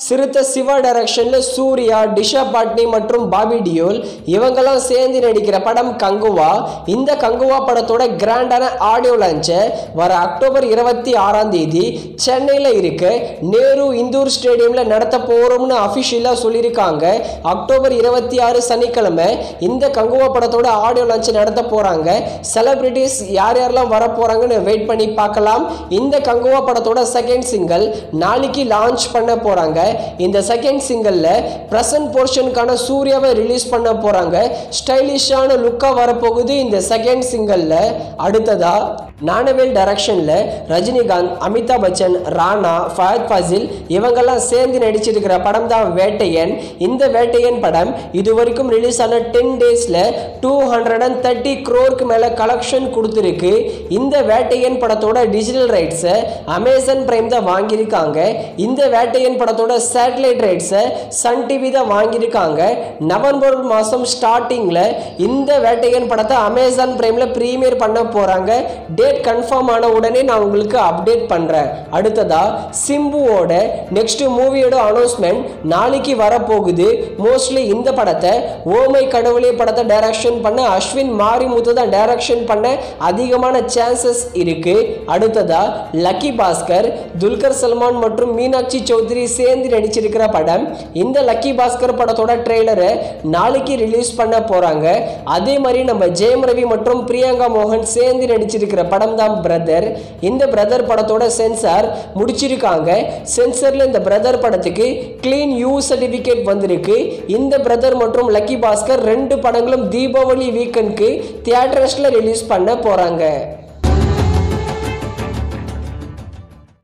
சிறுத்தை சிவா டைரக்ஷனில் சூர்யா டிஷா பாட்னி மற்றும் பாபி டியோல் இவங்கெல்லாம் சேர்ந்து நடிக்கிற படம் கங்குவா இந்த கங்குவா படத்தோட கிராண்டான ஆடியோ லான்ச்சை வர அக்டோபர் இருபத்தி ஆறாம் தேதி சென்னையில் இருக்க நேரு இந்தூர் ஸ்டேடியமில் நடத்த போகிறோம்னு அஃபிஷியலாக சொல்லியிருக்காங்க அக்டோபர் இருபத்தி ஆறு சனிக்கிழமை இந்த கங்குவா படத்தோட ஆடியோ லான்ச் நடத்த போகிறாங்க செலிபிரிட்டிஸ் யார் யாரெல்லாம் வர போகிறாங்கன்னு வெயிட் பண்ணி பார்க்கலாம் இந்த கங்குவா படத்தோட செகண்ட் சிங்கிள் நாளைக்கு லான்ச் பண்ண போகிறாங்க இந்த செகண்ட் சிங்கிளில் ப்ரெசன்ட் போர்ஷனுக்கான சூர்யாவை ரிலீஸ் பண்ண போகிறாங்க ஸ்டைலிஷான லுக்காக வரப்போகுது இந்த செகண்ட் சிங்கிளில் அடுத்ததா நானவேல் டைரக்ஷனில் ரஜினிகாந்த் அமிதாப் பச்சன் ராணா ஃபஹத் ஃபாசில் இவங்கெல்லாம் சேர்ந்து நடிச்சிருக்கிற படம் தான் வேட்டையன் இந்த வேட்டையன் படம் இது வரைக்கும் ரிலீஸ் ஆன டென் டேஸில் டூ ஹண்ட்ரட் அண்ட் தேர்ட்டி க்ரோருக்கு மேலே கலெக்ஷன் கொடுத்துருக்கு இந்த வேட்டையன் படத்தோட டிஜிட்டல் ரைட்ஸை அமேசான் பிரைம் தான் வாங்கியிருக்காங்க இந்த வேட்டையன் படத்தோட சேட்டலைட் ரைட்ஸை சன் டிவி தான் வாங்கியிருக்காங்க நவம்பர் மாதம் ஸ்டார்டிங்கில் இந்த வேட்டையன் படத்தை அமேசான் பிரைமில் ப்ரீமியர் பண்ண போகிறாங்க டேட் கன்ஃபார்ம் ஆன உடனே நான் உங்களுக்கு அப்டேட் பண்ணுறேன் அடுத்ததா சிம்புவோட நெக்ஸ்ட் மூவியோட அனௌன்ஸ்மெண்ட் நாளைக்கு வரப்போகுது மோஸ்ட்லி இந்த படத்தை ஓமை கடவுளே படத்தை டைரக்ஷன் பண்ண அஸ்வின் மாரிமுத்து தான் டைரக்ஷன் பண்ண அதிகமான சான்சஸ் இருக்கு அடுத்ததா லக்கி பாஸ்கர் துல்கர் சல்மான் மற்றும் மீனாட்சி சௌத்ரி சேர்ந்து நடிச்சிருக்கிற படம் இந்த லக்கி பாஸ்கர் படத்தோட ட்ரெய்லரை நாளைக்கு ரிலீஸ் பண்ண போறாங்க அதே மாதிரி நம்ம ஜெயம் ரவி மற்றும் பிரியங்கா மோகன் சேர்ந்து நடிச்சிருக்கிற படம் தான் பிரதர் இந்த பிரதர் படத்தோட சென்சார் முடிச்சிருக்காங்க சென்சர்ல இந்த பிரதர் படத்துக்கு க்ளீன் யூ சர்டிஃபிகேட் வந்திருக்கு இந்த பிரதர் மற்றும் லக்கி பாஸ்கர் ரெண்டு படங்களும் தீபாவளி வீக்கெண்ட்க்கு தியேட்டர்ஸ்ல ரிலீஸ் பண்ண போறாங்க